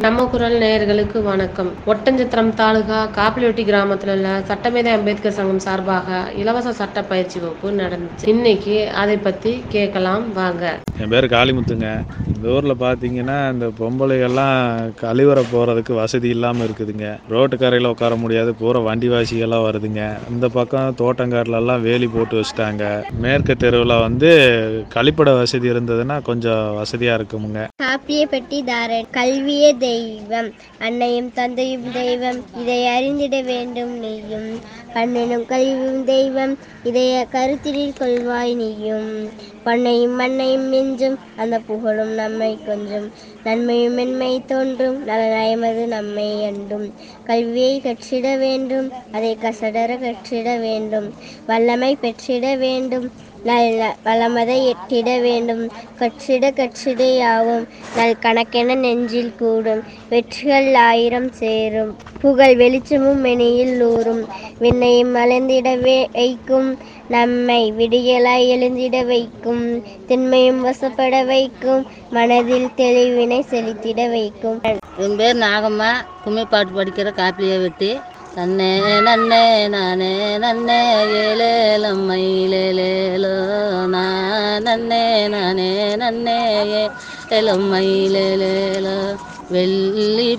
நம்ம குரல் நேயர்களுக்கு வணக்கம் ஒட்டஞ்சத்திரம் தாலுகா காப்பிலொட்டி கிராமத்துல உள்ள சட்டமேதை அம்பேத்கர் சங்கம் சார்பாக இலவச சட்ட பயிற்சி வகுப்பு நடந்துச்சு இன்னைக்கு அதை பத்தி கேட்கலாம் வாங்க என் பேர் காளிமுத்துங்க இந்த ஊரில் பார்த்தீங்கன்னா இந்த பொம்பளைகள்லாம் கழிவறை போகிறதுக்கு வசதி இல்லாமல் இருக்குதுங்க ரோட்டு கரையில் உட்கார முடியாது பூரா வண்டி வாசிகள்லாம் வருதுங்க இந்த பக்கம் தோட்டங்காட்டிலலாம் வேலி போட்டு வச்சுட்டாங்க மேற்கு தெருவில் வந்து கழிப்பட வசதி இருந்ததுன்னா கொஞ்சம் வசதியாக இருக்குமுங்க காப்பியப்பட்டி தாரன் கல்வியே தெய்வம் அன்னையும் தந்தையும் தெய்வம் இதை அறிந்திட வேண்டும் நீயும் கண்ணனும் கல்வியும் தெய்வம் இதைய கருத்தினில் கொள்வாய் நீயும் பண்ணையும் மண்ணையும் மிஞ்சும் அந்த புகழும் நம்மை கொஞ்சம் நன்மையும் மென்மை தோன்றும் நலநயமது நம்மை அண்டும் கல்வியை கற்றிட வேண்டும் அதை கசடர கற்றிட வேண்டும் வல்லமை பெற்றிட வேண்டும் நல்ல வளமதை எட்டிட வேண்டும் கற்றிட கற்றிட யாவும் நல் கணக்கென நெஞ்சில் கூடும் வெற்றிகள் ஆயிரம் சேரும் புகழ் வெளிச்சமும் மெனியில் ஊறும் விண்ணையும் மலர்ந்திடவே வைக்கும் நம்மை விடியலாய் எழுந்திட வைக்கும் திண்மையும் வசப்பட வைக்கும் மனதில் தெளிவினை செலுத்திட வைக்கும் என் பேர் நாகம்மா கும்மி பாட்டு படிக்கிற காப்பியை வெட்டி தன்னே நன்னே நானே நன்னே ஏலேலம்மையிலேலோ நான் நன்னே நானே நன்னே ஏலம்மையிலேலோ வெள்ளி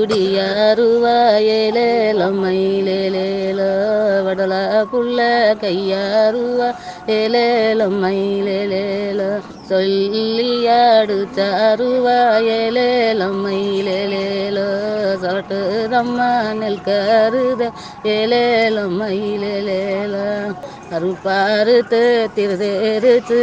பூடியாருவாயேலேலம்மையிலேலோ வடல புள்ள கையாருவா ஏலேலம்மையிலேலோ சொல்லியாடு சாருவாயலேலம்மையிலேலோ சொட்டுதம்மா நெல் கருத ஏலேலம்மையிலேலோ அருப்பாருத்து திருதேருத்து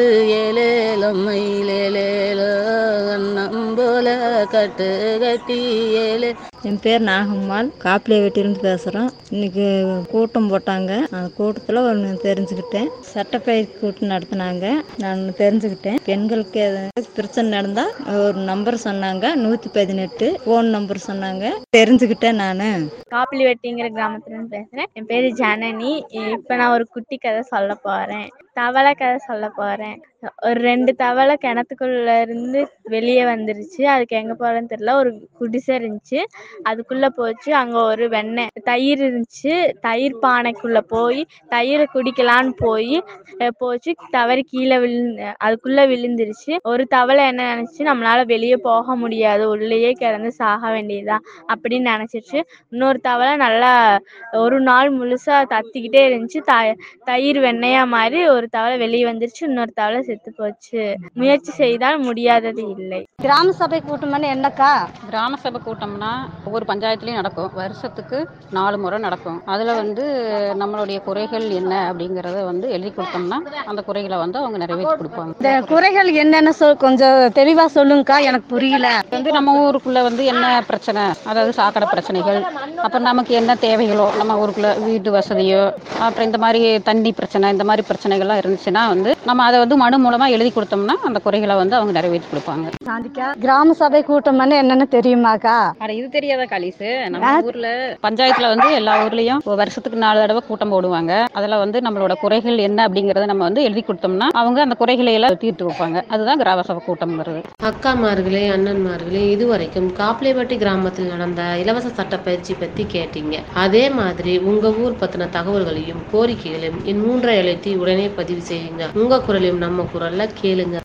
ஏலேலம்மையிலேலோ அன்னம் போல கட்டு கட்டி ஏலே என் பேர் நாகம்மாள் காப்பிலே வெட்டியிருந்து பேசுகிறோம் இன்னைக்கு கூட்டம் போட்டாங்க அந்த கூட்டத்தில் ஒன்று தெரிஞ்சுக்கிட்டேன் சட்டப்பயிற்சி கூட்டம் நடத்தினாங்க நான் தெரிஞ்சுக்கிட்டேன் பெண்களுக்கு ஏதாவது பிரச்சனை நடந்தால் ஒரு நம்பர் சொன்னாங்க நூற்றி பதினெட்டு ஃபோன் நம்பர் சொன்னாங்க தெரிஞ்சுக்கிட்டேன் நான் காப்பிலிவெட்டிங்கிற கிராமத்துலேருந்து பேசுகிறேன் என் பேர் ஜனனி இப்போ நான் ஒரு குட்டி கதை சொல்ல போகிறேன் தவளை கதை சொல்ல போகிறேன் ஒரு ரெண்டு தவளை கிணத்துக்குள்ள இருந்து வெளியே வந்துருச்சு அதுக்கு எங்கே போகிறதுன்னு தெரியல ஒரு குடிசை இருந்துச்சு அதுக்குள்ளே போச்சு அங்கே ஒரு வெண்ணெய் தயிர் இருந்துச்சு தயிர் பானைக்குள்ளே போய் தயிரை குடிக்கலான்னு போய் போச்சு தவறி கீழே விழுந்து அதுக்குள்ளே விழுந்துருச்சு ஒரு தவளை என்ன நினச்சி நம்மளால வெளியே போக முடியாது உள்ளேயே கிடந்து சாக வேண்டியதுதான் அப்படின்னு நினச்சிருச்சு இன்னொரு தவளை நல்லா ஒரு நாள் முழுசா தத்திக்கிட்டே இருந்துச்சு த தயிர் வெண்ணெயா மாதிரி ஒரு தவளை வெளியே வந்துருச்சு இன்னொரு தவளை செத்து போச்சு முயற்சி செய்தால் முடியாதது இல்லை கிராம சபை கூட்டம்னு என்னக்கா கிராம சபை கூட்டம்னா ஒவ்வொரு பஞ்சாயத்துலேயும் நடக்கும் வருஷத்துக்கு நாலு முறை நடக்கும் அதில் வந்து நம்மளுடைய குறைகள் என்ன அப்படிங்கிறத வந்து எழுதி கொடுத்தோம்னா அந்த குறைகளை வந்து அவங்க நிறைவேற்றி கொடுப்பாங்க இந்த குறைகள் என்னென்ன சொல் கொஞ்சம் தெளிவா சொல்லுங்கக்கா எனக்கு புரியல வந்து நம்ம ஊருக்குள்ள வந்து என்ன பிரச்சனை அதாவது சாக்கடை பிரச்சனைகள் அப்புறம் நமக்கு என்ன தேவைகளோ நம்ம ஊருக்குள்ள வீட்டு வசதியோ அப்புறம் இந்த மாதிரி தண்ணி பிரச்சனை இந்த மாதிரி பிரச்சனைகள்லாம் இருந்துச்சுன்னா வந்து நம்ம அதை வந்து மனு மூலமா எழுதி கொடுத்தோம்னா அந்த குறைகளை வந்து அவங்க நிறைவேற்றி கொடுப்பாங்க சாந்திக்கா கிராம சபை கூட்டம்னு என்னன்னு தெரியுமாக்கா அட இது தெரியாத கலிசு நம்ம ஊர்ல பஞ்சாயத்துல வந்து எல்லா ஊர்லயும் ஒரு வருஷத்துக்கு நாலு தடவை கூட்டம் போடுவாங்க அதுல வந்து நம்மளோட குறைகள் என்ன அப்படிங்கறத நம்ம வந்து எழுதி கொடுத்தோம்னா அவங்க அந்த குறைகளை எல்லாம் தீர்த்து வைப்பாங்க அதுதான் கிராம சபை கூட்டம்ங்கிறது அக்காமார்களே அண்ணன்மார்களே இதுவரைக்கும் காப்பிலேப்பட்டி கிராமத்தில் நடந்த இலவச சட்ட பயிற்சி பத்தி கேட்டீங்க அதே மாதிரி உங்க ஊர் பத்தின தகவல்களையும் கோரிக்கைகளையும் என் மூன்றை எழுத்தி உடனே பதிவு செய்யுங்க உங்க குரலையும் நம்ம குரல்ல கேளுங்க